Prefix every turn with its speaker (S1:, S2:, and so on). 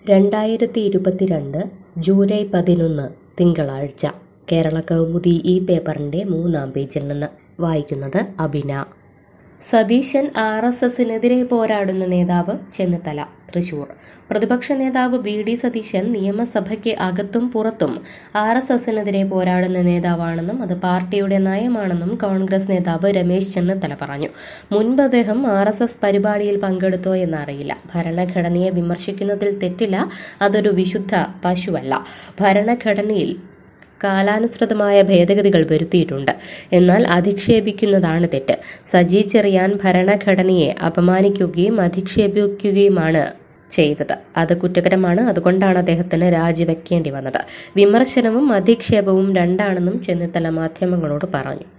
S1: രണ്ടായിരത്തി ഇരുപത്തിരണ്ട് ജൂലൈ പതിനൊന്ന് തിങ്കളാഴ്ച കേരള കൗമുദി ഈ പേപ്പറിൻ്റെ മൂന്നാം പേജിൽ നിന്ന് വായിക്കുന്നത് അബിന സതീശൻ ആർ എസ് എസിനെതിരെ പോരാടുന്ന നേതാവ് ചെന്നിത്തല തൃശൂർ പ്രതിപക്ഷ നേതാവ് വി ഡി സതീശൻ നിയമസഭയ്ക്ക് അകത്തും പുറത്തും ആർ എസ് എസിനെതിരെ പോരാടുന്ന നേതാവാണെന്നും അത് പാർട്ടിയുടെ നയമാണെന്നും കോൺഗ്രസ് നേതാവ് രമേശ് ചെന്നിത്തല പറഞ്ഞു മുൻപ് അദ്ദേഹം ആർ എസ് എസ് പരിപാടിയിൽ പങ്കെടുത്തോ എന്നറിയില്ല ഭരണഘടനയെ വിമർശിക്കുന്നതിൽ തെറ്റില്ല അതൊരു വിശുദ്ധ പശുവല്ല ഭരണഘടനയിൽ കാലാനുസൃതമായ ഭേദഗതികൾ വരുത്തിയിട്ടുണ്ട് എന്നാൽ അധിക്ഷേപിക്കുന്നതാണ് തെറ്റ് സജി ചെറിയാൻ ഭരണഘടനയെ അപമാനിക്കുകയും അധിക്ഷേപിക്കുകയുമാണ് ചെയ്തത് അത് കുറ്റകരമാണ് അതുകൊണ്ടാണ് അദ്ദേഹത്തിന് രാജിവെക്കേണ്ടി വന്നത് വിമർശനവും അധിക്ഷേപവും രണ്ടാണെന്നും ചെന്നിത്തല മാധ്യമങ്ങളോട് പറഞ്ഞു